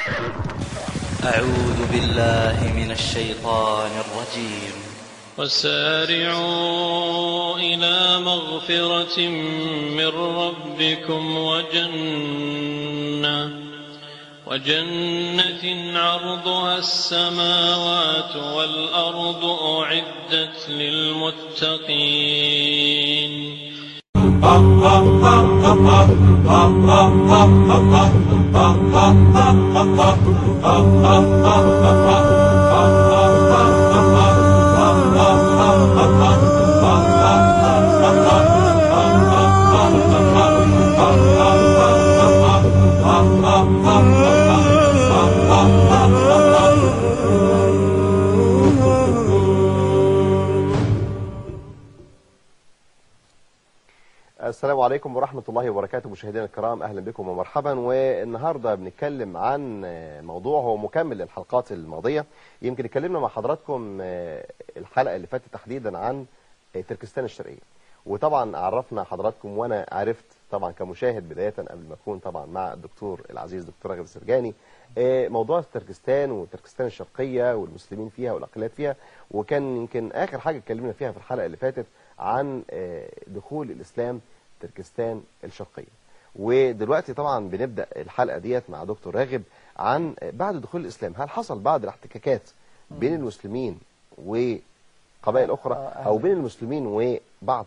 أعوذ بالله من الشيطان الرجيم وسارعوا إلى مغفرة من ربكم وجنة وجنة عرضها السماوات والأرض أعدت للمتقين السلام عليكم ورحمة الله وبركاته مشاهدينا الكرام أهلا بكم ومرحبا والنهاردة بنتكلم عن موضوع هو مكمل للحلقات الماضية يمكن اتكلمنا مع حضراتكم الحلقة اللي فاتت تحديدا عن تركستان الشرقية وطبعا عرفنا حضراتكم وانا عرفت طبعا كمشاهد بداية قبل ما اكون طبعا مع الدكتور العزيز دكتور راغب السرجاني موضوع تركستان وتركستان الشرقية والمسلمين فيها والأقليات فيها وكان يمكن آخر حاجة اتكلمنا فيها في الحلقة اللي فاتت عن دخول الإسلام تركستان الشرقية ودلوقتي طبعا بنبدأ الحلقة ديت مع دكتور راغب عن بعد دخول الإسلام هل حصل بعض الاحتكاكات بين المسلمين وقبائل أخرى أو بين المسلمين وبعض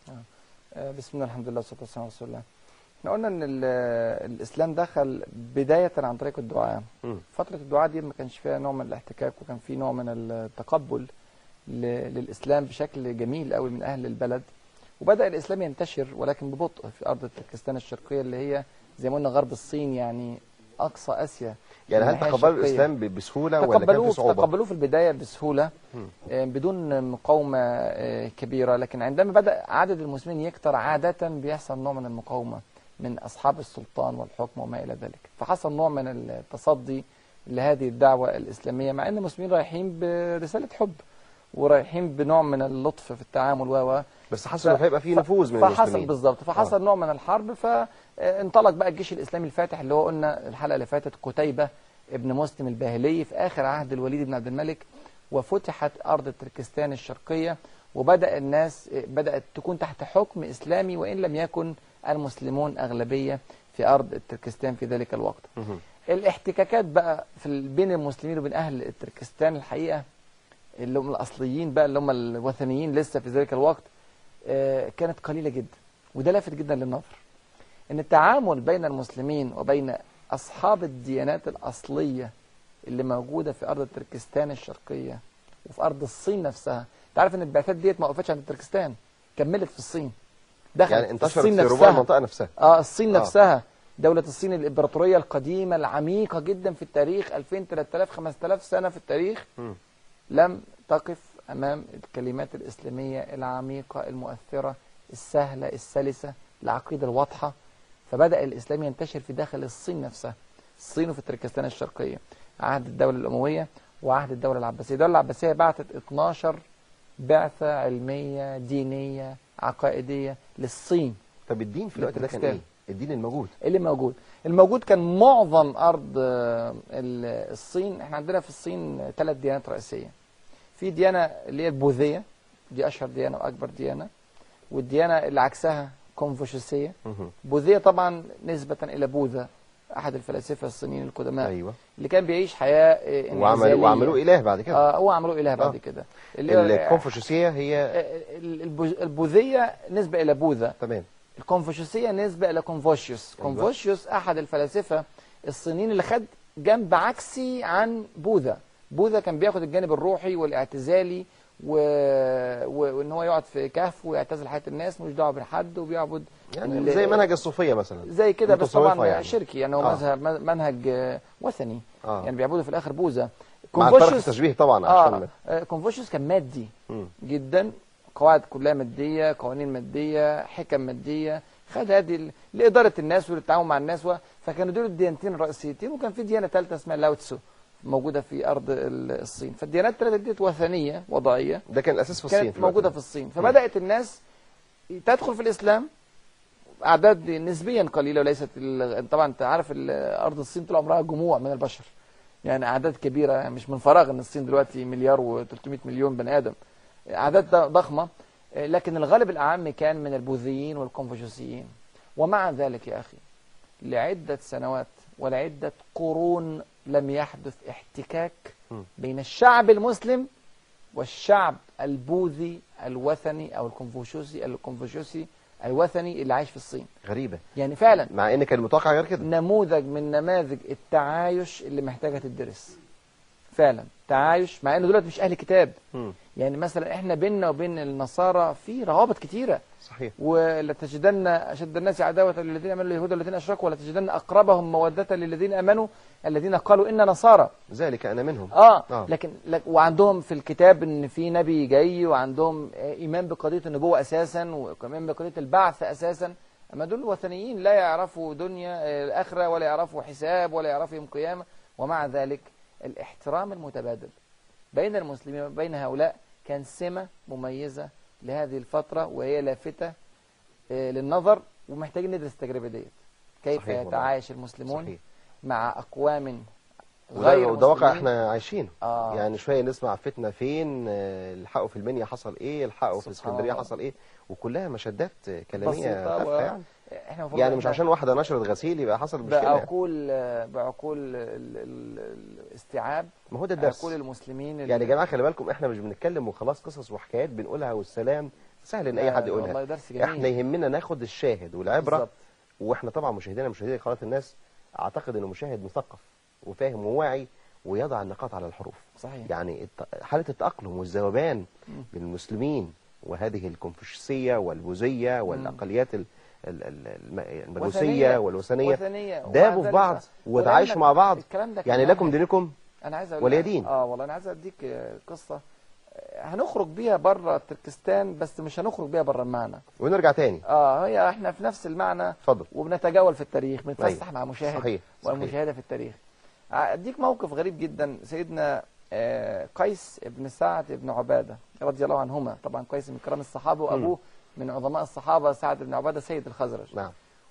بسم الله الحمد لله والصلاة والسلام على رسول الله احنا قلنا ان الاسلام دخل بداية عن طريق الدعاء م. فترة الدعاء دي ما كانش فيها نوع من الاحتكاك وكان في نوع من التقبل للاسلام بشكل جميل قوي من اهل البلد وبدأ الاسلام ينتشر ولكن ببطء في ارض تركستان الشرقية اللي هي زي ما قلنا غرب الصين يعني اقصى اسيا يعني هل تقبلوا الاسلام بسهولة ولا كان في صعوبة تقبلوه في البداية بسهولة بدون مقاومة كبيرة لكن عندما بدأ عدد المسلمين يكتر عادة بيحصل نوع من المقاومة من أصحاب السلطان والحكم وما إلى ذلك فحصل نوع من التصدي لهذه الدعوة الإسلامية مع أن المسلمين رايحين برسالة حب ورايحين بنوع من اللطف في التعامل و بس حصل انه هيبقى فيه نفوذ من فحصل المسلمين بالظبط فحصل آه. نوع من الحرب فانطلق بقى الجيش الإسلامي الفاتح اللي هو قلنا الحلقة اللي فاتت قتيبة ابن مسلم الباهلي في آخر عهد الوليد بن عبد الملك وفتحت أرض تركستان الشرقية وبدأ الناس بدأت تكون تحت حكم إسلامي وإن لم يكن المسلمون أغلبية في أرض تركستان في ذلك الوقت الاحتكاكات بقى في بين المسلمين وبين أهل تركستان الحقيقة اللي هم الأصليين بقى اللي هم الوثنيين لسه في ذلك الوقت كانت قليلة جدا وده لافت جدا للنظر ان التعامل بين المسلمين وبين أصحاب الديانات الأصلية اللي موجودة في أرض تركستان الشرقية وفي أرض الصين نفسها تعرف ان البعثات ديت ما وقفتش عند تركستان كملت في الصين دخلت يعني انتشرت في, في ربع المنطقة نفسها اه الصين آه. نفسها دولة الصين الإمبراطورية القديمة العميقة جدا في التاريخ 2000 3000 5000 سنة في التاريخ م. لم تقف أمام الكلمات الإسلامية العميقة المؤثرة السهلة السلسة العقيدة الواضحة فبدأ الإسلام ينتشر في داخل الصين نفسها الصين وفي تركستان الشرقية عهد الدولة الأموية وعهد الدولة العباسية الدولة العباسية بعثت 12 بعثة علمية دينية عقائدية للصين طب الدين في الوقت ده كان ايه؟ الدين الموجود اللي موجود الموجود كان معظم أرض الصين احنا عندنا في الصين ثلاث ديانات رئيسية في ديانة اللي هي البوذية دي أشهر ديانة وأكبر ديانة والديانة اللي عكسها كونفوشيوسية بوذية طبعا نسبة إلى بوذا أحد الفلاسفة الصينيين القدماء أيوة. اللي كان بيعيش حياة وعملوا وعملوه إله بعد كده آه هو عملوه إله بعد آه. كده الكونفوشيوسية هي البوذية نسبة إلى بوذا تمام الكونفوشيوسية نسبة إلى كونفوشيوس أيوة. كونفوشيوس أحد الفلاسفة الصينيين اللي خد جنب عكسي عن بوذا بوذا كان بياخد الجانب الروحي والاعتزالي و... و... وان هو يقعد في كهف ويعتزل حياه الناس ملوش دعوه بحد وبيعبد يعني ال... زي منهج الصوفيه مثلا زي كده بس طبعا يعني. شركي يعني هو آه. مذهب منهج وثني آه. يعني بيعبدوا في الاخر بوذا مع فرق التشبيه طبعا عشان آه. كونفوشيوس كان مادي م. جدا قواعد كلها ماديه قوانين ماديه حكم ماديه خد هذه ال... لاداره الناس وللتعامل مع الناس و... فكانوا دول الديانتين الرئيسيتين وكان في ديانه ثالثه اسمها لاوتسو موجودة في أرض الصين فالديانات الثلاثة ديت وثنية وضعية ده كان الأساس في الصين كانت موجودة في الصين فبدأت الناس تدخل في الإسلام اعداد نسبيا قليله وليست ال- طبعا انت عارف ال- ارض الصين طول عمرها جموع من البشر يعني اعداد كبيره يعني مش من فراغ ان الصين دلوقتي مليار و300 مليون بني ادم اعداد ض- ضخمه آه، لكن الغالب الاعم كان من البوذيين والكونفوشيوسيين ومع ذلك يا اخي لعده سنوات ولعده قرون لم يحدث احتكاك م. بين الشعب المسلم والشعب البوذي الوثني او الكونفوشيوسي الكونفوشيوسي الوثني اللي عايش في الصين غريبة يعني فعلا مع ان كان المتوقع غير كده نموذج من نماذج التعايش اللي محتاجه تدرس فعلا تعايش مع انه دلوقتي مش اهل كتاب مم. يعني مثلا احنا بيننا وبين النصارى في روابط كتيره صحيح ولتجدن اشد الناس عداوه للذين امنوا اليهود والذين اشركوا ولتجدن اقربهم موده للذين امنوا الذين قالوا انا نصارى ذلك انا منهم اه, آه. لكن لك وعندهم في الكتاب ان في نبي جاي وعندهم آه، ايمان بقضيه النبوه اساسا وكمان بقضيه البعث اساسا اما دول وثنيين لا يعرفوا دنيا آه، الاخره ولا يعرفوا حساب ولا يعرفوا يوم قيامه ومع ذلك الاحترام المتبادل بين المسلمين وبين هؤلاء كان سمه مميزه لهذه الفتره وهي لافته آه، للنظر ومحتاجين ندرس التجربه ديت كيف صحيح والله. يتعايش المسلمون صحيح مع اقوام وده, غير وده واقع مسلمين. احنا عايشينه آه. يعني شويه نسمع فتنه فين آه، الحقوا في المنيا حصل ايه الحقوا في سبحان اسكندريه الله. حصل ايه وكلها مشادات آه، كلاميه بسيطة تافهه و- يعني احنا المفروض يعني مش إحنا عشان واحده نشرت غسيل يبقى حصل مشكله يعني. بعقول بعقول ال- ال- الاستيعاب ما هو ده الدرس عقول المسلمين يعني يا جماعه خلي بالكم احنا مش بنتكلم وخلاص قصص وحكايات بنقولها والسلام سهل ان اي حد والله يقولها درس جميل احنا يهمنا ناخد الشاهد والعبره بالظبط. واحنا طبعا مشاهدينا مشاهدي قناه الناس اعتقد انه مشاهد مثقف وفاهم وواعي ويضع النقاط على الحروف صحيح يعني الت- حاله التاقلم والذوبان بين المسلمين وهذه الكونفوشيوسيه والبوذيه والاقليات ال- ال- ال- الم- المجوسيه وثنية. والوثنيه وثنية دابوا في ومع بعض ذلك- وتعايشوا ولعلمك مع بعض الكلام ده كان يعني لكم منهج. دينكم انا عايز اقول ولي لك- دين. اه والله انا عايز اديك آه، قصه آه، هنخرج بيها بره تركستان بس مش هنخرج بيها بره المعنى ونرجع تاني اه هي احنا في نفس المعنى اتفضل وبنتجول في التاريخ بنتفسح أيوة. مع مشاهد صحيح صحيح والمشاهده في التاريخ اديك موقف غريب جدا سيدنا آه، قيس بن سعد بن عباده رضي الله عنهما طبعا قيس من كرام الصحابه وابوه من عظماء الصحابه سعد بن عباده سيد الخزرج نعم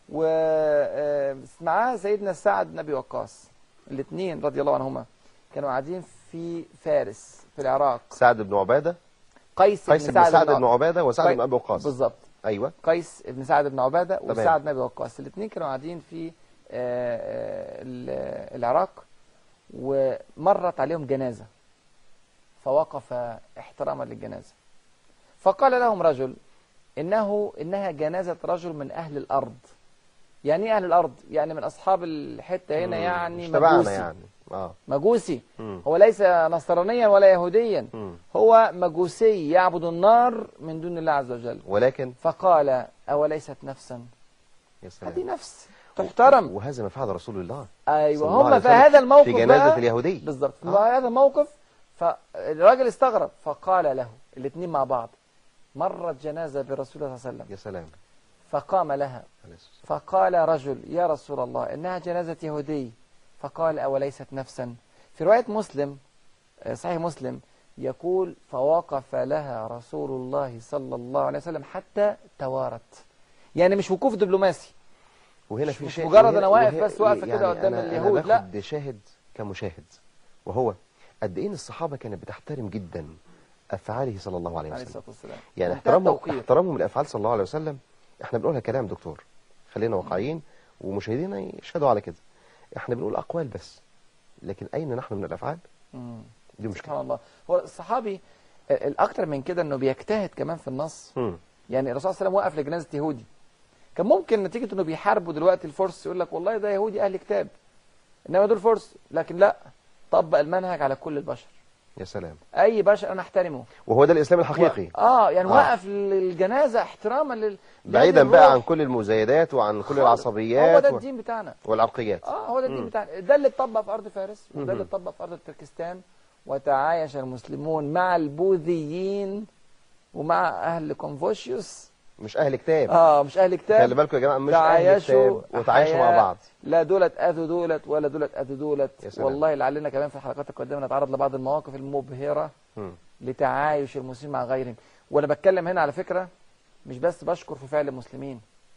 ومعاه سيدنا سعد بن ابي وقاص الاثنين رضي الله عنهما كانوا قاعدين في فارس في العراق سعد بن عباده قيس, قيس بن سعد بن عباده وسعد قي- بن ابي وقاص بالظبط ايوه قيس بن سعد بن عباده تمام. وسعد بن ابي وقاص الاثنين كانوا قاعدين في آه، آه، ال- العراق ومرت عليهم جنازه فوقف احتراما للجنازه فقال لهم رجل انه انها جنازه رجل من اهل الارض يعني ايه اهل الارض يعني من اصحاب الحته هنا مم. يعني مش تبعنا مجوسي يعني اه مجوسي مم. هو ليس نصرانيا ولا يهوديا مم. هو مجوسي يعبد النار من دون الله عز وجل ولكن فقال أوليست نفسا يا هذه سلام نفس تحترم وهذا ما فعل رسول الله أيوة صلى الله عليه هم في وسلم هذا الموقف في جنازه بقى اليهودي بالظبط في آه. هذا الموقف فالراجل استغرب فقال له الاثنين مع بعض مرت جنازة برسول الله صلى الله عليه وسلم يا سلام فقام لها عليه الصلاة والسلام. فقال رجل يا رسول الله إنها جنازة يهودي فقال أوليست نفسا في رواية مسلم آه، صحيح مسلم يقول فوقف لها رسول الله صلى الله عليه وسلم حتى توارت يعني مش وقوف دبلوماسي وهنا مش- في مش شاهد مجرد وهنا- أنا واقف وهي- بس واقفة كده قدام أنا اليهود، أنا لا. باخد شاهد كمشاهد وهو قد ايه إن الصحابه كانت بتحترم جدا افعاله صلى الله عليه عليه وسلم الصلاة والسلام يعني منتهى احترامهم التوقير. احترامهم لافعال صلى الله عليه وسلم احنا بنقولها كلام دكتور خلينا واقعيين ومشاهدينا يشهدوا على كده احنا بنقول اقوال بس لكن اين نحن من الافعال مم. دي مشكله سبحان الله هو الصحابي آه، الأكثر من كده إنه بيجتهد كمان في النص مم. يعني الرسول صلى الله عليه وسلم وقف لجنازه يهودي كان ممكن نتيجه انه بيحاربوا دلوقتي الفرس يقول لك والله ده يهودي اهل كتاب انما دول فرس لكن لا طبق المنهج على كل البشر يا سلام اي بشر انا احترمه وهو ده الاسلام الحقيقي و... اه يعني آه. وقف للجنازه احتراما لل بعيدا لهذه بقى الروح. عن كل المزايدات وعن كل خالص. العصبيات هو ده و- الدين بتاعنا والعرقيات اه هو ده الدين مم. بتاعنا ده اللي اتطبق في ارض فارس وده مهم. اللي اتطبق في ارض تركستان وتعايش المسلمون مع البوذيين ومع اهل كونفوشيوس مش اهل كتاب اه مش اهل كتاب خلي بالكم يا جماعه مش اهل تعايشوا كتاب وتعايشوا مع حياة بعض لا دولت اذوا دولت ولا دولت اذوا يا دولت سلام. والله لعلنا كمان في الحلقات القادمه نتعرض لبعض المواقف المبهره مم. لتعايش المسلمين مع غيرهم وانا بتكلم هنا على فكره مش بس بشكر في فعل المسلمين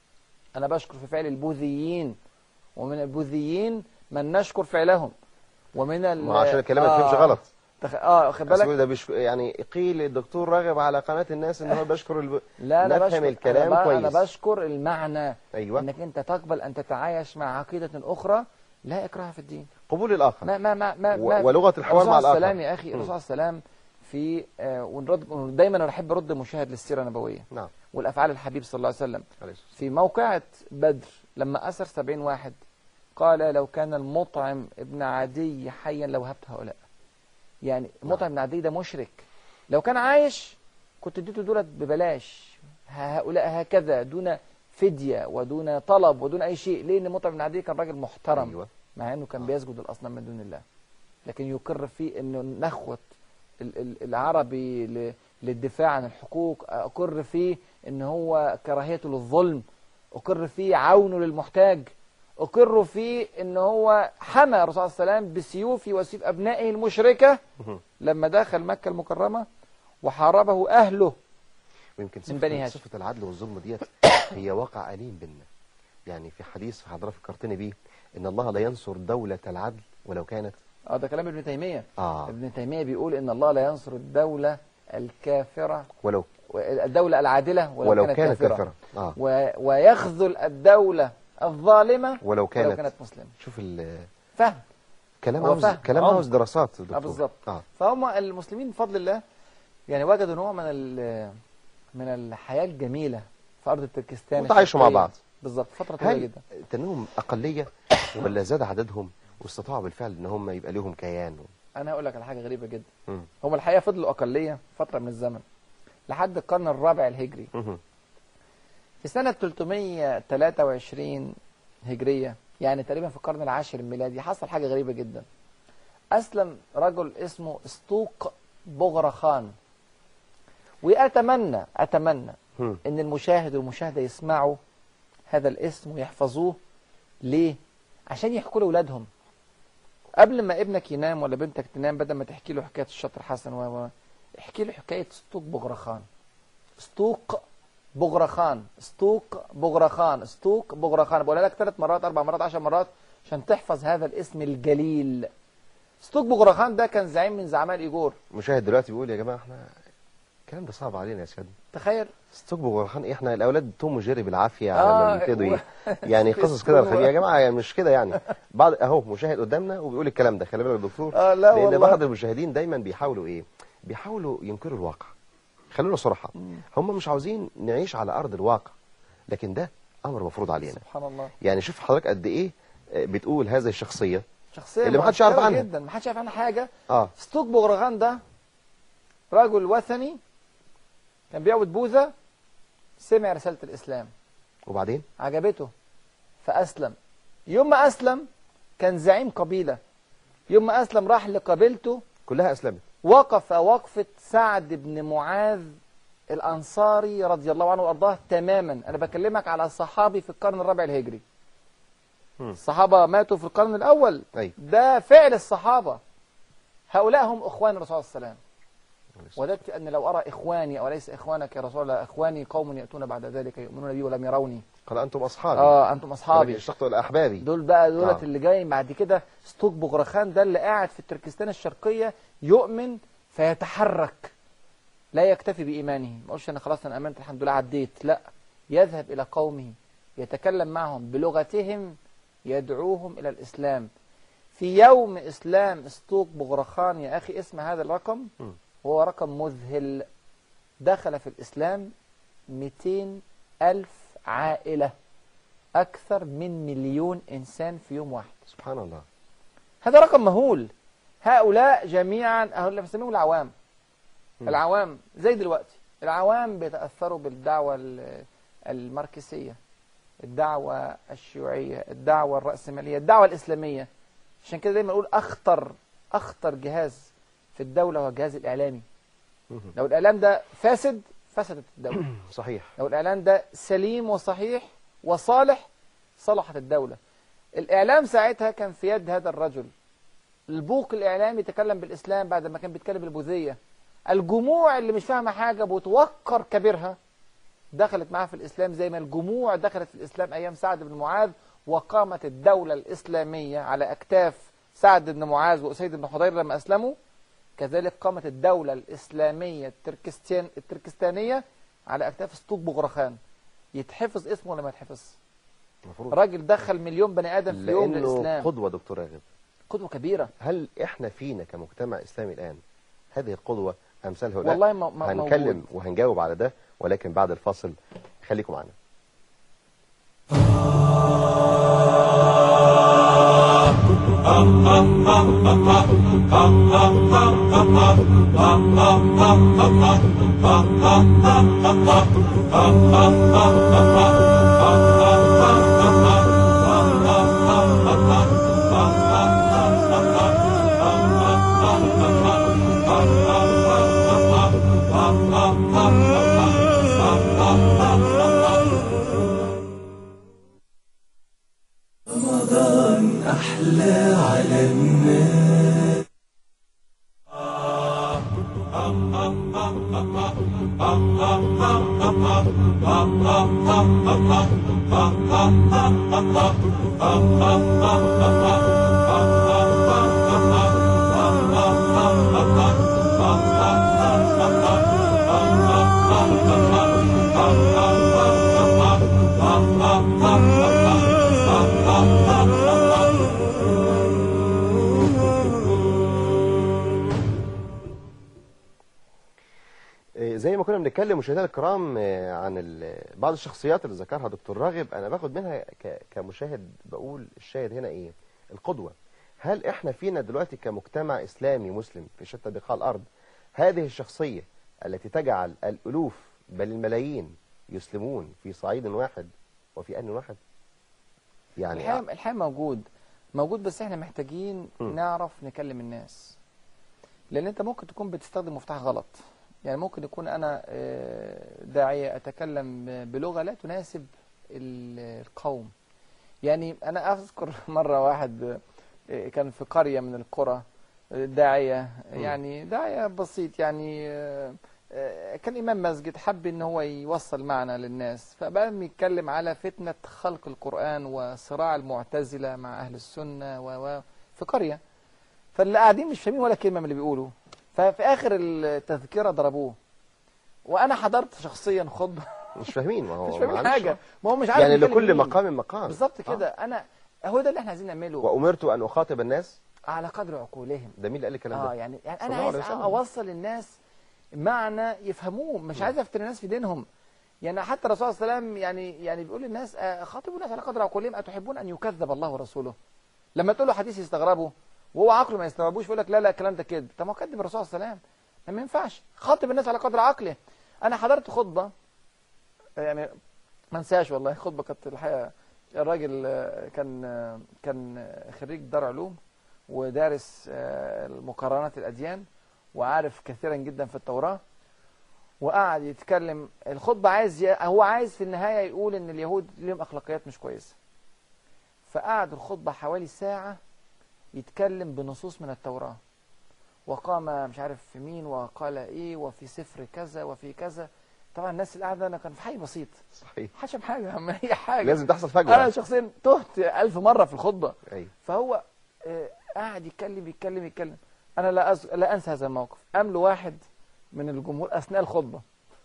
أنا بشكر في فعل البوذيين ومن البوذيين من نشكر فعلهم ومن ال ما عشان الكلام ما يفهمش غلط تخ... اه خد بالك أصل ده بيشك... يعني قيل الدكتور راغب على قناة الناس ان هو بيشكر الب... لا انا نفهم بشكر الكلام أنا, ب... كويس انا بشكر المعنى ايوه انك انت تقبل ان تتعايش مع عقيده اخرى لا اكراه في الدين قبول الاخر ما ما ما ما, و- ما ولغة الحوار الرسول مع عليه الآخر. السلام يا اخي الرسول عليه السلام في آه ونرد دايما انا بحب ارد مشاهد للسيره النبويه نعم والافعال الحبيب صلى الله عليه وسلم عليه الصلاة في موقعة بدر لما أسر سبعين واحد قال لو كان المطعم ابن عدي حيا لو هبت هؤلاء يعني المطعم ابن عدي ده مشرك لو كان عايش كنت اديته دولت ببلاش هؤلاء هكذا دون فدية ودون طلب ودون أي شيء ليه ان مطعم ابن عدي كان راجل محترم أيوة. مع انه كان بيسجد الاصنام من دون الله لكن يقر فيه انه نخوة ال- ال- العربي ل- للدفاع عن الحقوق اقر فيه ان هو كراهيته للظلم اقر فيه عونه للمحتاج اقر فيه ان هو حمى الرسول صلى الله عليه وسلم بسيوفه وسيوف ابنائه المشركه مهم. لما دخل مكه المكرمه وحاربه اهله ويمكن من بني صفة, هاشم. صفة العدل والظلم ديت هي واقع أليم بينا يعني في حديث حضرتك فكرتني بيه إن الله لا ينصر دولة العدل ولو كانت اه ده كلام ابن تيميه آه ابن تيميه بيقول ان الله لا ينصر الدوله الكافره ولو الدوله العادله ولو, ولو كانت, كانت كافره, كافرة آه و... ويخذل الدوله الظالمه ولو ولو كانت, كانت مسلمه شوف ال- فهم كلام هو عاوز فهم، كلام عمق. عاوز دراسات يا اه دكتور بالظبط آه فهم المسلمين بفضل الله يعني وجدوا نوع من ال... من الحياه الجميله في ارض تركستان وتعايشوا مع الشرقية. بعض بالظبط فتره طويله هل جدا تنهم أقلية ولا زاد عددهم واستطاعوا بالفعل إن هم يبقى لهم كيان انا هقول لك على حاجه غريبه جدا مم. هم الحقيقه فضلوا اقليه فتره من الزمن لحد القرن الرابع الهجري مهم. في سنة 323 هجرية يعني تقريبا في القرن العاشر الميلادي حصل حاجة غريبة جدا أسلم رجل اسمه اسطوق بغرخان وأتمنى أتمنى مم. إن المشاهد والمشاهدة يسمعوا هذا الاسم ويحفظوه ليه؟ عشان يحكوا لأولادهم قبل ما ابنك ينام ولا بنتك تنام بدل ما تحكي له حكاية الشاطر حسن و و- احكي له حكاية اسطوق بغرخان اسطوق بغرخان اسطوق بغرخان اسطوق بغرخان بقولها لك ثلاث مرات اربع مرات عشر مرات عشان تحفظ هذا الاسم الجليل اسطوق بغرخان ده كان زعيم من زعماء الايجور مشاهد دلوقتي بيقول يا جماعة احنا الكلام ده صعب علينا يا سيادنا تخيل استقبل غرخان إيه؟ احنا الاولاد توم وجيري بالعافيه على آه، ما بيبتدوا و- ايه يعني قصص كده اسمه- الخبير يا جماعه يعني مش كده يعني بعض اهو مشاهد قدامنا وبيقول الكلام ده خلي بالك يا دكتور اه لا لان والله بعض المشاهدين دايما بيحاولوا ايه بيحاولوا ينكروا الواقع خلونا صراحه هم مش عاوزين نعيش على ارض الواقع لكن ده امر مفروض علينا سبحان الله يعني شوف حضرتك قد ايه آه، بتقول هذه الشخصيه شخصيه اللي محدش يعرف مؤثرة عنها. جدا محدش يعرف عنها حاجه اه اسطوق بغرخان ده رجل وثني كان بيعبد بوذا سمع رساله الاسلام وبعدين عجبته فأسلم يوم ما أسلم كان زعيم قبيلة يوم ما أسلم راح لقبيلته كلها اسلمت وقف وقفة سعد بن معاذ الأنصاري رضي الله عنه وأرضاه تماما أنا بكلمك على صحابي في القرن الرابع الهجري مم. الصحابة ماتوا في القرن الأول ايوه ده فعل الصحابة هؤلاء هم إخوان الرسول صلى الله عليه وسلم وددت أن لو أرى إخواني أو ليس إخوانك يا رسول الله إخواني قوم يأتون بعد ذلك يؤمنون بي ولم يروني قال انتم اصحابي آه أنتم أصحابي اشتقت الى احبابي دول بقى دولت آه. اللي جاي بعد كده ستوك بغرخان ده اللي قاعد في تركستان الشرقية يؤمن فيتحرك لا يكتفي بإيمانه ما يقولش أنا خلاص أنا آمنت الحمد لله عديت لا يذهب إلى قومه يتكلم معهم بلغتهم يدعوهم إلى الإسلام في يوم إسلام ستوك بغرخان يا أخي اسم هذا الرقم مم. هو رقم مذهل دخل في الإسلام 200 ألف عائلة أكثر من مليون إنسان في يوم واحد سبحان الله هذا رقم مهول هؤلاء جميعا أهو اللي بنسميهم العوام مم. العوام زي دلوقتي العوام بيتأثروا بالدعوة ال- الماركسية الدعوة الشيوعية الدعوة الرأسمالية الدعوة الإسلامية عشان كده دايما نقول أخطر أخطر جهاز في الدولة هو الجهاز الإعلامي مهم. لو الإعلام ده فاسد فسدت الدولة صحيح لو الإعلام ده سليم وصحيح وصالح صلحت الدولة الإعلام ساعتها كان في يد هذا الرجل البوق الإعلامي يتكلم بالإسلام بعد ما كان بيتكلم بالبوذية الجموع اللي مش فاهمة حاجة بتوقر كبيرها دخلت معاه في الإسلام زي ما الجموع دخلت في الإسلام أيام سعد بن معاذ وقامت الدولة الإسلامية على أكتاف سعد بن معاذ وأسيد بن حضير لما أسلموا كذلك قامت الدولة الإسلامية التركستان التركستانية على أكتاف اسطوق بغرخان يتحفظ اسمه ولا ما يتحفظ المفروض راجل دخل مليون بني آدم في يوم لانه للإسلام قدوه دكتور راغب قدوة كبيرة هل احنا فينا كمجتمع اسلامي الان هذه القدوه امثال هؤلاء والله ما ما هنتكلم موجود. وهنجاوب على ده ولكن بعد الفاصل خليكم معنا إيه، زي ما كنا بنتكلم مشاهدينا الكرام إيه، عن ال- بعض الشخصيات اللي ذكرها دكتور راغب انا باخد منها ك- كمشاهد بقول الشاهد هنا ايه القدوه هل احنا فينا دلوقتي كمجتمع اسلامي مسلم في شتى بقاع الارض هذه الشخصيه التي تجعل الالوف بل الملايين يسلمون في صعيد واحد وفي ان واحد يعني الحقيقة الحقيقة موجود موجود بس احنا محتاجين م. نعرف نكلم الناس لان انت ممكن تكون بتستخدم مفتاح غلط يعني ممكن يكون انا آه، داعية اتكلم بلغة لا تناسب ال- القوم يعني انا اذكر مرة واحد آه، كان في قرية من القرى آه، داعية يعني داعية بسيط يعني آه، آه، كان إمام مسجد حب إن هو يوصل معنى للناس فبقى بيتكلم على فتنة خلق القرآن وصراع المعتزلة مع أهل السنة و و في قرية فاللي قاعدين مش فاهمين ولا كلمة من اللي بيقولوا ففي آخر التذكرة ضربوه وأنا حضرت شخصيا خطبة مش فاهمين ما هو مش فاهمين معلش. حاجة ما هو مش عارف يعني يتكلم لكل مين. مقام مقام بالظبط آه. كده أنا هو ده اللي احنا عايزين نعمله وامرت ان اخاطب الناس على قدر عقولهم ده مين اللي قال الكلام اه ده يعني يعني صلى انا الله عايز عليه وسلم. اوصل للناس معنى يفهموه مش عايز افتن الناس في دينهم يعني حتى الرسول صلى الله عليه وسلم يعني يعني بيقول للناس آه، خاطبوا الناس على قدر عقولهم اتحبون ان يكذب الله ورسوله لما تقول له حديث يستغربه وهو عقله ما يستوعبوش يقول لك لا لا الكلام ده كده طب ما هو كذب الرسول صلى الله عليه وسلم ما ينفعش خاطب الناس على قدر عقله انا حضرت خطبه يعني ما انساش والله خطبه كانت الحقيقه الراجل آه، كان آه، كان آه، خريج دار علوم ودارس آه، المقارنات الاديان وعارف كثيرا جدا في التوراه وقعد يتكلم الخطبه عايز ي... هو عايز في النهايه يقول ان اليهود لهم اخلاقيات مش كويسه فقعد الخطبه حوالي ساعه يتكلم بنصوص من التوراه وقام مش عارف في مين وقال ايه وفي سفر كذا وفي كذا طبعا الناس اللي قاعده انا كان في حي بسيط صحيح حشم حاجه ما هي حاجه لازم تحصل انا فجوه شخصيا تهت ألف مره في الخطبه ايوه فهو آه، قاعد يتكلم يتكلم يتكلم انا لا أز... لا انسى هذا الموقف قام له واحد من الجمهور اثناء الخطبه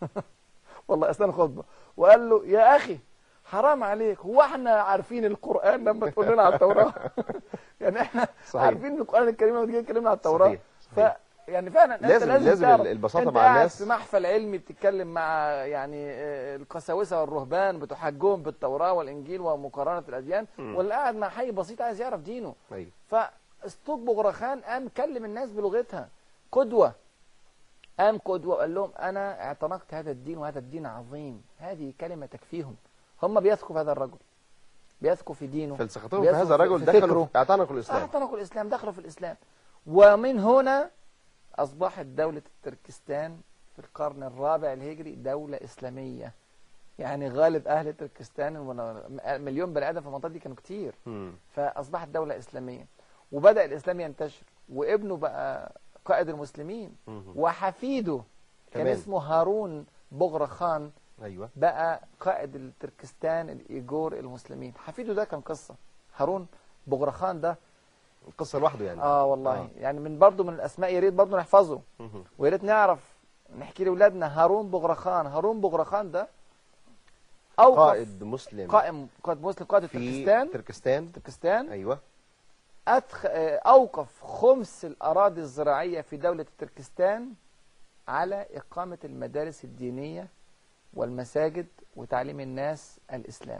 والله اثناء الخطبه وقال له يا اخي حرام عليك هو احنا عارفين القران لما تقول لنا على التوراه يعني احنا صحيح. عارفين القران الكريم لما تيجي تكلمنا على التوراه صحيح ف صحيح. يعني فعلا انت لازم- لازم, لازم تعرف البساطة انت مع قاعد الناس. في محفل علمي بتتكلم مع يعني آه، القساوسه والرهبان بتحجهم بالتوراه والانجيل ومقارنه الاديان مم. واللي قاعد مع حي بسيط عايز يعرف دينه ايوه فاسطوط بغرخان قام كلم الناس بلغتها قدوة قام قدوة وقال لهم أنا اعتنقت هذا الدين وهذا الدين عظيم هذه كلمة تكفيهم هم بيثقوا في هذا الرجل بيثقوا في دينه فلسفتهم في بيثقوا هذا الرجل في دخلوا فكره. اعتنقوا الاسلام اعتنقوا الإسلام دخلوا في الإسلام ومن هنا أصبحت دولة تركستان في القرن الرابع الهجري دولة إسلامية يعني غالب أهل تركستان مليون بني آدم في المنطقة دي كانوا كتير مم. فأصبحت دولة إسلامية وبدأ الإسلام ينتشر وابنه بقى قائد المسلمين مم. وحفيده كان كمان. اسمه هارون بغرخان ايوه بقى قائد التركستان الايجور المسلمين حفيده ده كان قصه هارون بغرخان ده القصه لوحده يعني اه والله آه. يعني من برضه من الاسماء يا ريت برضه نحفظه مهم. ويا ريت نعرف نحكي لاولادنا هارون بغرخان هارون بغرخان ده اوقف قائد مسلم قائم قائد مسلم قائد في التركستان تركستان تركستان ايوه أدخ... آه، أوقف خمس الأراضي الزراعية في دولة تركستان على إقامة المدارس الدينية والمساجد وتعليم الناس الإسلام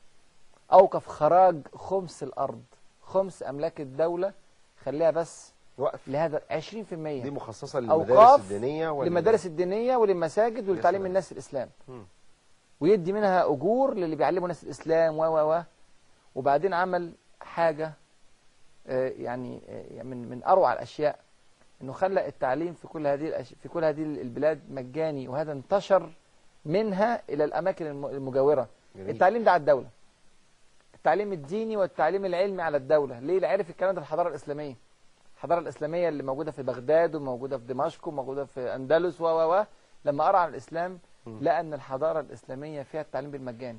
أوقف خراج خمس الأرض خمس أملاك الدولة خليها بس وقف لهذا 20% دي مخصصه أوقاف للمدارس الدينيه ولا للمدارس الدينية وللمساجد ولتعليم سلام. الناس الإسلام مم. ويدي منها أجور للي بيعلموا الناس الإسلام و و و وبعدين عمل حاجة آه، يعني آه، من من أروع الأشياء إنه خلى التعليم في كل هذه الأش... في كل هذه البلاد مجاني وهذا انتشر منها إلى الأماكن الم- المجاورة جميل. التعليم ده على الدولة التعليم الديني والتعليم العلمي على الدولة ليه عرف الكلام ده في الحضارة الإسلامية الحضارة الإسلامية اللي موجودة في بغداد وموجودة في دمشق وموجودة في أندلس و و و لما قرأ عن الإسلام مم. لقى أن الحضارة الإسلامية فيها التعليم بالمجان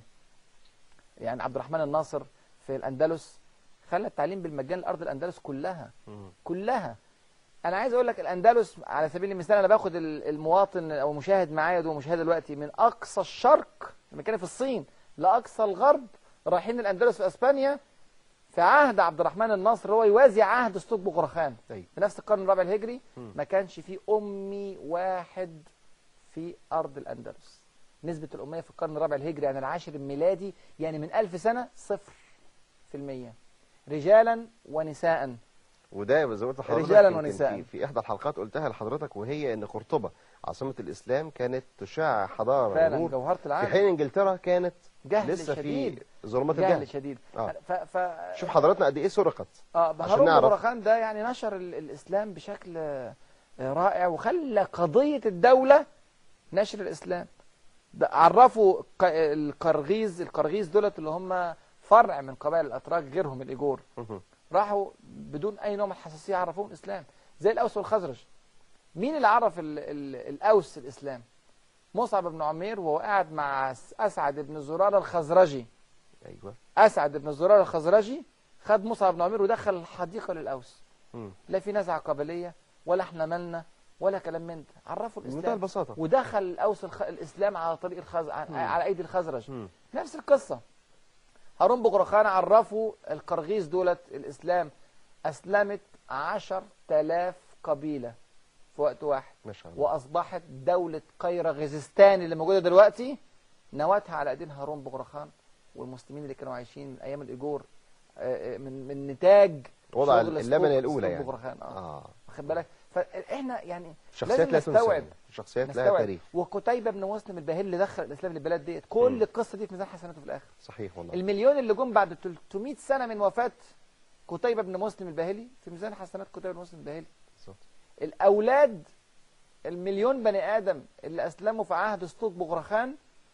يعني عبد الرحمن الناصر في الأندلس خلى التعليم بالمجان لأرض الأندلس كلها مم. كلها انا عايز اقول لك الاندلس على سبيل المثال انا باخد ال- المواطن او المشاهد معايا ده مشاهد دلوقتي من اقصى الشرق لما كان في الصين لاقصى الغرب رايحين الاندلس في اسبانيا في عهد عبد الرحمن الناصر هو يوازي عهد اسطوط بغرخان أيوة. في نفس القرن الرابع الهجري مم. ما كانش فيه امي واحد في ارض الاندلس نسبه الاميه في القرن الرابع الهجري يعني العاشر الميلادي يعني من ألف سنه صفر في المية رجالا ونساء وده زي ما قلت لحضرتك رجالا يمكن ونساء. في, في احدى الحلقات قلتها لحضرتك وهي ان قرطبه عاصمه الاسلام كانت تشع حضاره فعلا ونور جوهره في العالم حين انجلترا كانت جهل لسه شديد. في ظلمات جهل الجهل شديد آه. ف ف شوف حضراتنا قد ايه سرقت اه عشان هارون نعرف. بغرخان ده يعني نشر ال الاسلام بشكل آه، رائع وخلى قضيه الدوله نشر الاسلام ده عرفوا ق- القرغيز القرغيز دولت اللي هم فرع من قبائل الاتراك غيرهم الايجور مهم. راحوا بدون اي نوع من الحساسيه عرفوهم الاسلام زي الاوس والخزرج مين اللي عرف ال ال الاوس الاسلام مصعب بن عمير وهو قاعد مع س- اسعد بن زراره الخزرجي ايوه اسعد بن زراره الخزرجي خد مصعب بن عمير ودخل الحديقه للاوس مم. لا في نزعه قبليه ولا احنا مالنا ولا كلام من ده عرفوا بمنتهى الاسلام البساطه ودخل الاوس الخ... الاسلام على طريق الخز... مم. على ايدي الخزرج مم. نفس القصه هارون بغرخان عرفوا القرغيز دولت الاسلام اسلمت عشر تلاف قبيله في وقت واحد ما شاء الله واصبحت دوله قيرغيزستان اللي موجوده دلوقتي نواتها على ايدين هارون بغرخان والمسلمين اللي كانوا عايشين من ايام الايجور آه، آه، من من نتاج وضع شغل اللبنه أسلوب- الاولى أسلوب يعني بغرخان اه اه واخد بالك فاحنا يعني شخصيات لازم لا تنسى نستوعب يعني. شخصيات لها نستوعب تاريخ وقتيبة بن مسلم الباهلي اللي دخل الاسلام للبلاد ديت كل مم. القصه دي في ميزان حسناته في الاخر صحيح والله المليون اللي جم بعد 300 سنه من وفاه قتيبة بن مسلم الباهلي في ميزان حسنات قتيبة بن مسلم الباهلي بالظبط. الاولاد المليون بني ادم اللي اسلموا في عهد اسطوط بغرخان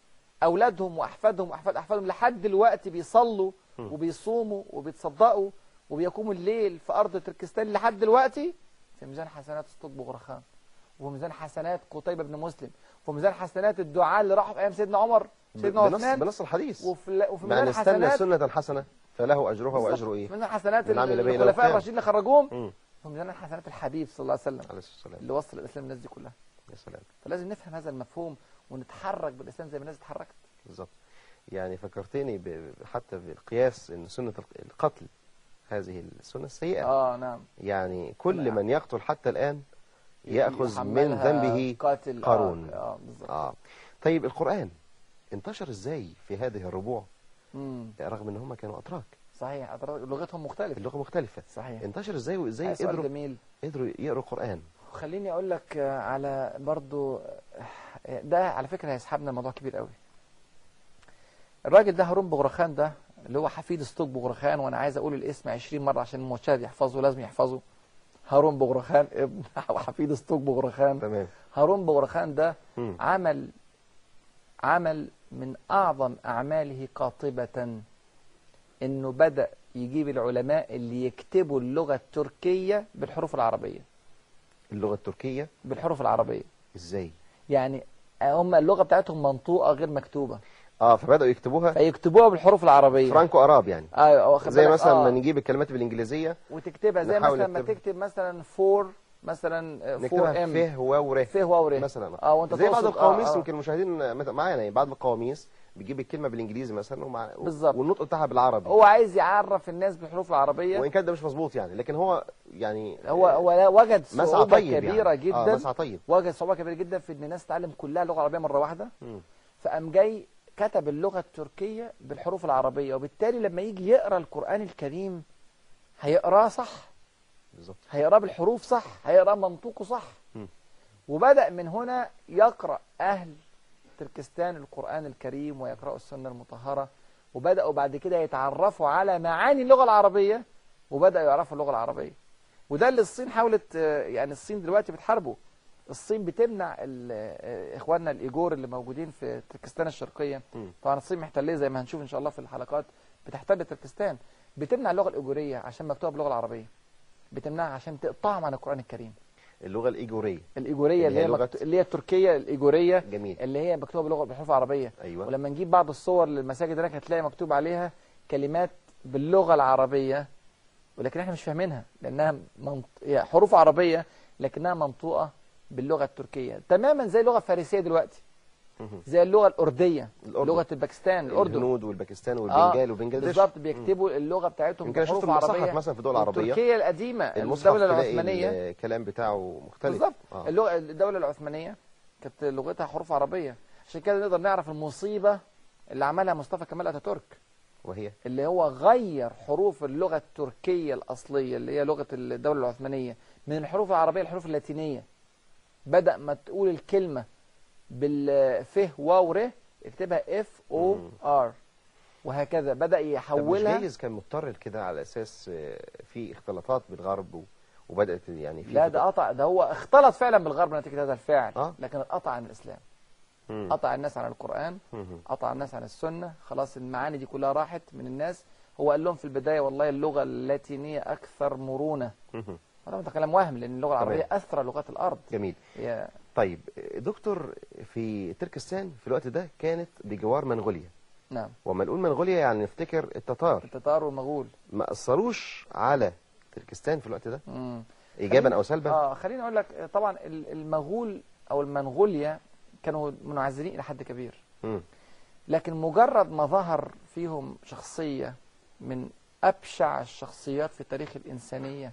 اولادهم واحفادهم واحفاد احفادهم لحد دلوقتي بيصلوا مم. وبيصوموا وبيتصدقوا وبيقوموا الليل في ارض تركستان لحد دلوقتي في ميزان حسنات اسطوط بغرخان وفي ميزان حسنات قتيبة بن مسلم وفي ميزان حسنات الدعاء اللي راحوا في ايام سيدنا عمر سيدنا بنص عثمان بنص الحديث وفي وفي من ميزان استنى حسنات سنه حسنه فله اجرها بالظبط. واجر ايه في ميزان حسنات من عمل به إلى الخلفاء القيامة. الراشدين اللي خرجوهم مم. في ميزان حسنات الحبيب صلى الله عليه وسلم عليه الصلاه والسلام اللي وصل الاسلام للناس دي كلها يا سلام فلازم نفهم هذا المفهوم ونتحرك بالاسلام زي ما الناس اتحركت بالظبط يعني فكرتني ب- ب- حتى بالقياس ان سنه الق- القتل هذه السنه السيئه اه نعم يعني كل نعم. من يقتل حتى الان ياخذ من يحملها ذنبه قاتل قارون. اه, آه بالظبط اه طيب القران انتشر ازاي في هذه الربوع مم. رغم ان هم كانوا اتراك صحيح أترى- لغتهم مختلفه اللغه مختلفه صحيح انتشر ازاي وازاي آه، سؤال قدروا جميل قدروا يقروا القران خليني اقول لك آه، على برضو آه، ده على فكره هيسحبنا موضوع كبير قوي الراجل ده هارون بغرخان ده اللي هو حفيد اسطوق بغرخان وانا عايز اقول الاسم 20 مره عشان المشاهد يحفظه لازم يحفظه هارون بغرخان ابن حفيد اسطوق بغرخان تمام هارون بغرخان ده مم. عمل عمل من اعظم اعماله قاطبه انه بدا يجيب العلماء اللي يكتبوا اللغه التركيه بالحروف العربيه اللغه التركيه بالحروف العربيه ازاي يعني آه، هم اللغه بتاعتهم منطوقه غير مكتوبه اه فبداوا يكتبوها فيكتبوها بالحروف العربيه فرانكو اراب يعني ايوه واخد زي بالك؟ مثلا آه. ما نجيب الكلمات بالانجليزيه وتكتبها زي نحاول مثلا ما نكتبها. تكتب مثلا فور مثلا آه، فور نكتبها ام فه واو ر فيه واو ر مثلا اه وانت زي بعض تقصد- القواميس آه، آه. يمكن المشاهدين مت- معانا يعني بعض القواميس بتجيب الكلمه بالانجليزي مثلا ومع بالظبط. والنطق بتاعها بالعربي هو عايز يعرف الناس بالحروف العربيه وان كان ده مش مظبوط يعني لكن هو يعني هو هو لا- وجد مسعى صعوبه طيب كبيره يعني. جدا اه مسعى طيب وجد صعوبه كبيره جدا في ان الناس تتعلم كلها لغه عربيه مره واحده مم. فقام جاي كتب اللغه التركيه بالحروف العربيه وبالتالي لما يجي يقرا القران الكريم هيقراه صح بالظبط هيقراه بالحروف صح هيقراه منطوقه صح مم. وبدأ من هنا يقرأ أهل تركستان القرآن الكريم ويقرأوا السنة المطهرة وبدأوا بعد كده يتعرفوا على معاني اللغة العربية وبدأوا يعرفوا اللغة العربية وده اللي الصين حاولت آه، يعني الصين دلوقتي بتحاربه الصين بتمنع ال- آه، اخواننا الايجور اللي موجودين في تركستان الشرقيه مم. طبعا الصين محتليه زي ما هنشوف ان شاء الله في الحلقات بتحتل تركستان بتمنع اللغه الايجوريه عشان مكتوبه باللغه العربيه بتمنعها عشان تقطعهم عن القران الكريم اللغه الايجوريه الايجوريه اللي اللي هي هي لغة- مكت... اللي هي التركيه الايجوريه جميل اللي هي مكتوبه باللغه بالحروف العربيه ايوه ولما نجيب بعض الصور للمساجد هناك هتلاقي مكتوب عليها كلمات باللغه العربيه ولكن احنا مش فاهمينها لانها منط... هي حروف عربيه لكنها منطوقه باللغه التركيه تماما زي اللغه الفارسيه دلوقتي مهم. زي اللغه الارديه الأردن. لغه الباكستان الاردن الهنود والباكستان والبنجال وبنجلاديش بالظبط بيكتبوا اللغه بتاعتهم يمكن شفت بحروف المصحف عربيه مثلا في الدول العربيه التركيه القديمه المصحف الدوله تلاقي العثمانيه الكلام بتاعه مختلف بالظبط آه. اللغه الدوله العثمانيه كانت لغتها حروف عربيه عشان كده نقدر نعرف المصيبه اللي عملها مصطفى كمال اتاتورك وهي اللي هو غير حروف اللغه التركيه الاصليه اللي هي لغه الدوله العثمانيه من الحروف العربيه للحروف اللاتينيه بدا ما تقول الكلمه بالفه واو ر اكتبها اف او ار وهكذا بدا طب مش يحولها جايز كان مضطر كده على اساس آه، في اختلاطات بالغرب و- وبدات يعني في لا ده قطع ده هو اختلط فعلا بالغرب نتيجه هذا الفعل آه. لكن قطع عن الاسلام مم. قطع الناس عن القران مهم. قطع الناس عن السنة خلاص المعاني دي كلها راحت من الناس هو قال لهم في البداية والله اللغة اللاتينية أكثر مرونة مهم. طبعا ده كلام وهم لأن اللغة العربية تمام. أثرى لغات الأرض جميل هي طيب دكتور في تركستان في الوقت ده كانت بجوار منغوليا نعم وما نقول منغوليا يعني نفتكر التتار التتار والمغول ما اثروش على تركستان في الوقت ده مم. ايجابا او سلبا اه خليني أقول لك آه، طبعا ال- المغول أو المنغوليا كانوا منعزلين إلى حد كبير مم. لكن مجرد ما ظهر فيهم شخصية من أبشع الشخصيات في تاريخ الإنسانية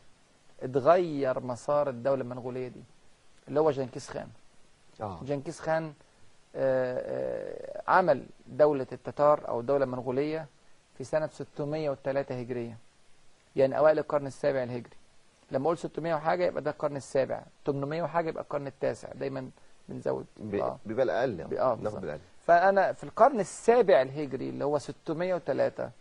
اتغير مسار الدولة المنغولية دي اللي هو جنكيز خان اه جنكيز خان آه، آه، عمل دولة التتار أو الدولة المنغولية في سنة 603 هجرية يعني أوائل القرن السابع الهجري لما أقول 600 وحاجة يبقى ده القرن السابع 800 وحاجة يبقى القرن التاسع دايما بنزود ب- آه. بيبقى الاقل ب- آه، ناخد بالظبط. بالاقل فأنا في القرن السابع الهجري اللي هو 603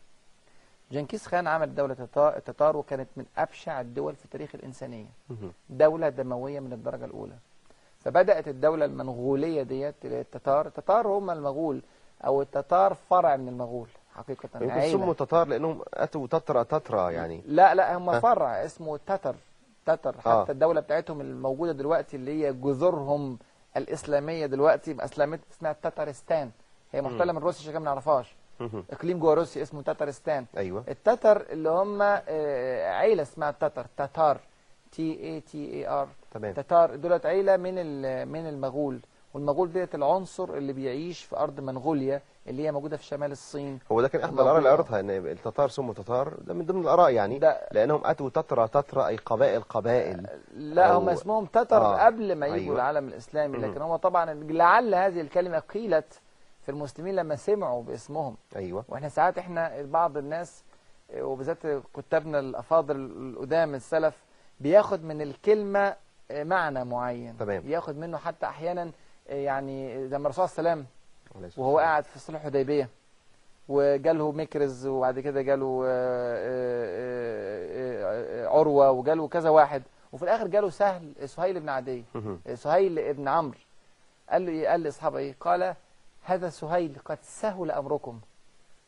جنكيز خان عمل دولة التتا- التتار وكانت من أبشع الدول في تاريخ الإنسانية مهم. دولة دموية من الدرجة الأولى فبدأت الدولة المنغولية ديت اللي هي التتار التتار هم المغول أو التتار فرع من المغول حقيقة يمكن عيلة. سموا تتار لانهم اتوا تترا تترا يعني لا لا هم ها؟ فرع اسمه تتر تتر حتى آه. الدولة بتاعتهم الموجودة دلوقتي اللي هي جذورهم الإسلامية دلوقتي أسلمت اسمها تترستان هي محتلة من روسيا عشان كده ما نعرفهاش مهم. إقليم جوه روسيا اسمه تترستان ايوه التتر اللي هم آه، عيلة اسمها التتر تتار تي اي تي اي ار تمام تتار دولت عيلة من ال- من المغول والمغول ديت العنصر اللي بيعيش في أرض منغوليا اللي هي موجودة في شمال الصين هو ده كان احد موجود. الاراء اللي قريتها ان التتار سموا تتار ده من ضمن الاراء يعني ده لانهم اتوا تترا تترا اي قبائل قبائل لا أو- هم اسمهم تتر آه، قبل ما يجوا أيوة. العالم الإسلامي مم. لكن هو طبعا لعل هذه الكلمة قيلت في المسلمين لما سمعوا باسمهم ايوه واحنا ساعات احنا بعض الناس آه، وبالذات كتابنا الافاضل القدام السلف بياخد من الكلمه آه، معنى معين تمام. بياخد منه حتى احيانا آه، يعني زي ما الرسول صلى الله عليه وسلم عليه الصلاة وهو والسلام. قاعد في صلح الحديبيه وجاله مكرز وبعد كده جاله آه، آه، آه، آه، عروه وجاله كذا واحد وفي الاخر جاله سهل سهيل بن عدي مهم. سهيل بن عمرو قال له إيه؟ قال لاصحابه ايه قال هذا سهيل قد سهل امركم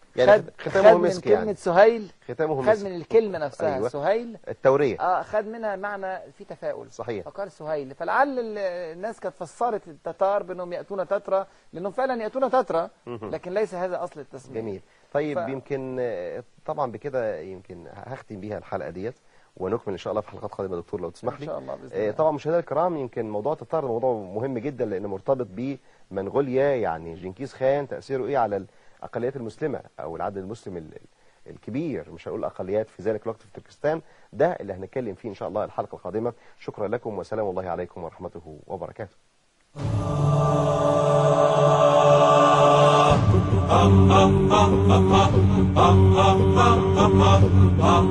يعني خد, ختامه خد من مسك كلمة يعني سهيل ختامه خد مسك من الكلمة نفسها أيوة. سهيل التورية اه خد منها معنى في تفاؤل صحيح فقال سهيل فلعل ال- الناس كانت فسرت التتار بانهم ياتون تترا لانهم فعلا ياتون تترا مهم. لكن ليس هذا اصل التسميه جميل طيب ف- يمكن آه، طبعا بكده يمكن هختم بيها الحلقة ديت ونكمل ان شاء الله في حلقات قادمة يا دكتور لو تسمح ان لي شاء الله باذن آه، الله طبعا مشاهدينا الكرام يمكن موضوع التتار ده موضوع مهم جدا لانه مرتبط بمنغوليا يعني جنكيز خان تاثيره ايه على الاقليات المسلمه او العدد المسلم ال- ال- الكبير مش هنقول اقليات في ذلك الوقت في تركستان ده اللي هنتكلم فيه ان شاء الله الحلقه القادمه شكرا لكم وسلام الله عليكم ورحمته وبركاته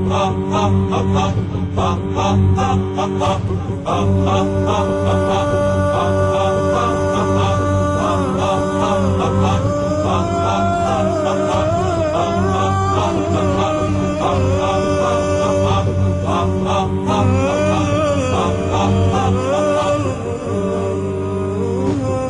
Ah, ah, ah, ah.